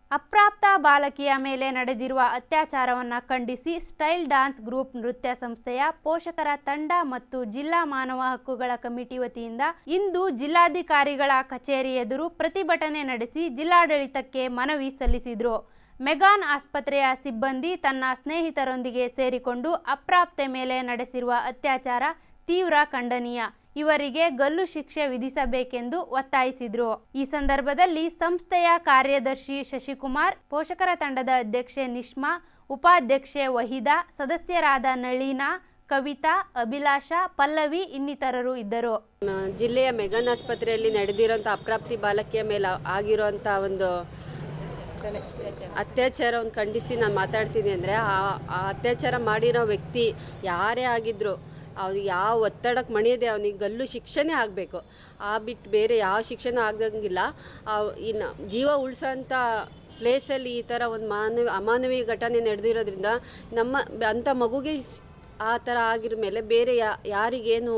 ಅಪ್ರಾಪ್ತ ಬಾಲಕಿಯ ಮೇಲೆ ನಡೆದಿರುವ ಅತ್ಯಾಚಾರವನ್ನು ಖಂಡಿಸಿ ಸ್ಟೈಲ್ ಡಾನ್ಸ್ ಗ್ರೂಪ್ ನೃತ್ಯ ಸಂಸ್ಥೆಯ ಪೋಷಕರ ತಂಡ ಮತ್ತು ಜಿಲ್ಲಾ ಮಾನವ ಹಕ್ಕುಗಳ ಕಮಿಟಿ ವತಿಯಿಂದ ಇಂದು ಜಿಲ್ಲಾಧಿಕಾರಿಗಳ ಕಚೇರಿ ಎದುರು ಪ್ರತಿಭಟನೆ ನಡೆಸಿ ಜಿಲ್ಲಾಡಳಿತಕ್ಕೆ ಮನವಿ ಸಲ್ಲಿಸಿದರು ಮೆಗಾನ್ ಆಸ್ಪತ್ರೆಯ ಸಿಬ್ಬಂದಿ ತನ್ನ ಸ್ನೇಹಿತರೊಂದಿಗೆ ಸೇರಿಕೊಂಡು ಅಪ್ರಾಪ್ತೆ ಮೇಲೆ ನಡೆಸಿರುವ ಅತ್ಯಾಚಾರ ತೀವ್ರ ಖಂಡನೀಯ ಇವರಿಗೆ ಗಲ್ಲು ಶಿಕ್ಷೆ ವಿಧಿಸಬೇಕೆಂದು ಒತ್ತಾಯಿಸಿದರು ಈ ಸಂದರ್ಭದಲ್ಲಿ ಸಂಸ್ಥೆಯ ಕಾರ್ಯದರ್ಶಿ ಶಶಿಕುಮಾರ್ ಪೋಷಕರ ತಂಡದ ಅಧ್ಯಕ್ಷೆ ನಿಷ್ಮಾ ಉಪಾಧ್ಯಕ್ಷೆ ವಹಿದಾ ಸದಸ್ಯರಾದ ನಳಿನಾ ಕವಿತಾ ಅಭಿಲಾಷ ಪಲ್ಲವಿ ಇನ್ನಿತರರು ಇದ್ದರು ಮ, ಜಿಲ್ಲೆಯ ಮೆಗನ್ ಆಸ್ಪತ್ರೆಯಲ್ಲಿ ನಡೆದಿರೋಂಥ ಅಪ್ರಾಪ್ತಿ ಬಾಲಕಿಯ ಮೇಲೆ ಆಗಿರೋಂಥ ಒಂದು ಅತ್ಯಾಚಾರವನ್ನು ಖಂಡಿಸಿ ನಾನು ಮಾತಾಡ್ತೀನಿ ಅಂದರೆ ಆ ಆ ಅತ್ಯಾಚಾರ ಮಾಡಿರೋ ವ್ಯಕ್ತಿ ಯಾರೇ ಆಗಿದ್ದರು ಅವ್ನು ಯಾವ ಒತ್ತಡಕ್ಕೆ ಮಣಿಯದೆ ಅವನಿಗೆ ಗಲ್ಲು ಶಿಕ್ಷೆನೇ ಆಗಬೇಕು ಆ ಬಿಟ್ಟು ಬೇರೆ ಯಾವ ಶಿಕ್ಷೆನೂ ಆಗಂಗಿಲ್ಲ ಇನ್ನು ಜೀವ ಉಳಿಸೋಂಥ ಪ್ಲೇಸಲ್ಲಿ ಈ ಥರ ಒಂದು ಮಾನವ ಅಮಾನವೀಯ ಘಟನೆ ನಡೆದಿರೋದ್ರಿಂದ ನಮ್ಮ ಅಂಥ ಮಗುಗೆ ಆ ಥರ ಆಗಿರ ಮೇಲೆ ಬೇರೆ ಯಾ ಯಾರಿಗೇನು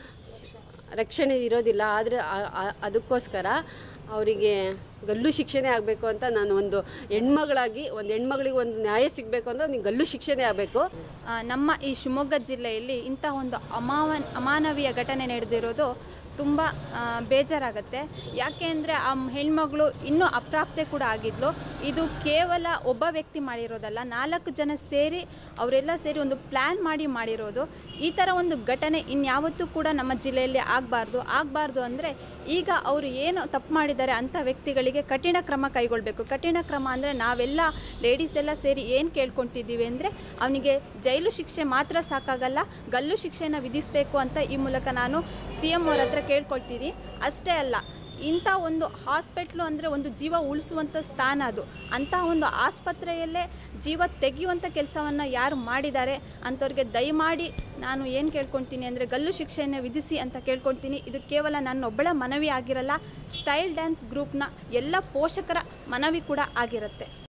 ರಕ್ಷಣೆ ಇರೋದಿಲ್ಲ ಆದರೆ ಅದಕ್ಕೋಸ್ಕರ ಅವರಿಗೆ ಗಲ್ಲು ಶಿಕ್ಷೆನೇ ಆಗಬೇಕು ಅಂತ ನಾನು ಒಂದು ಹೆಣ್ಮಗಳಾಗಿ ಒಂದು ಹೆಣ್ಮಗಳಿಗೆ ಒಂದು ನ್ಯಾಯ ಸಿಗಬೇಕು ಅಂದರೆ ಅವ್ನಿಗೆ ಗಲ್ಲು ಶಿಕ್ಷೆನೇ ಆಗಬೇಕು ಆ, ನಮ್ಮ ಈ ಶಿವಮೊಗ್ಗ ಜಿಲ್ಲೆಯಲ್ಲಿ ಇಂಥ ಒಂದು ಅಮಾವನ್ ಅಮಾನವೀಯ ಘಟನೆ ನಡೆದಿರೋದು ತುಂಬ ಆ, ಬೇಜಾರಾಗುತ್ತೆ ಯಾಕೆ ಅಂದರೆ ಆ ಹೆಣ್ಮಗಳು ಇನ್ನೂ ಅಪ್ರಾಪ್ತೆ ಕೂಡ ಆಗಿದ್ಲು ಇದು ಕೇವಲ ಒಬ್ಬ ವ್ಯಕ್ತಿ ಮಾಡಿರೋದಲ್ಲ ನಾಲ್ಕು ಜನ ಸೇರಿ ಅವರೆಲ್ಲ ಸೇರಿ ಒಂದು ಪ್ಲ್ಯಾನ್ ಮಾಡಿ ಮಾಡಿರೋದು ಈ ಥರ ಒಂದು ಘಟನೆ ಇನ್ಯಾವತ್ತೂ ಕೂಡ ನಮ್ಮ ಜಿಲ್ಲೆಯಲ್ಲಿ ಆಗಬಾರ್ದು ಆಗಬಾರ್ದು ಅಂದರೆ ಈಗ ಅವರು ಏನು ತಪ್ಪು ಮಾಡಿದ್ದಾರೆ ಅಂಥ ವ್ಯಕ್ತಿಗಳಿಗೆ ಕಠಿಣ ಕ್ರಮ ಕೈಗೊಳ್ಳಬೇಕು ಕಠಿಣ ಕ್ರಮ ಅಂದರೆ ನಾವೆಲ್ಲ ಲೇಡೀಸ್ ಎಲ್ಲ ಸೇರಿ ಏನು ಕೇಳ್ಕೊತಿದ್ದೀವಿ ಅಂದರೆ ಅವನಿಗೆ ಜೈಲು ಶಿಕ್ಷೆ ಮಾತ್ರ ಸಾಕಾಗಲ್ಲ ಗಲ್ಲು ಶಿಕ್ಷೆನ ವಿಧಿಸಬೇಕು ಅಂತ ಈ ಮೂಲಕ ನಾನು ಸಿ ಎಮ್ ಅವ್ರ ಹತ್ರ ಕೇಳ್ಕೊಳ್ತೀನಿ ಅಷ್ಟೇ ಅಲ್ಲ ಇಂಥ ಒಂದು ಹಾಸ್ಪಿಟ್ಲು ಅಂದರೆ ಒಂದು ಜೀವ ಉಳಿಸುವಂಥ ಸ್ಥಾನ ಅದು ಅಂಥ ಒಂದು ಆಸ್ಪತ್ರೆಯಲ್ಲೇ ಜೀವ ತೆಗೆಯುವಂಥ ಕೆಲಸವನ್ನು ಯಾರು ಮಾಡಿದ್ದಾರೆ ಅಂಥವ್ರಿಗೆ ದಯಮಾಡಿ ನಾನು ಏನು ಕೇಳ್ಕೊಳ್ತೀನಿ ಅಂದರೆ ಗಲ್ಲು ಶಿಕ್ಷೆಯನ್ನು ವಿಧಿಸಿ ಅಂತ ಕೇಳ್ಕೊಳ್ತೀನಿ ಇದು ಕೇವಲ ನನ್ನೊಬ್ಬಳ ಮನವಿ ಆಗಿರಲ್ಲ ಸ್ಟೈಲ್ ಡ್ಯಾನ್ಸ್ ಗ್ರೂಪ್ನ ಎಲ್ಲ ಪೋಷಕರ ಮನವಿ ಕೂಡ ಆಗಿರುತ್ತೆ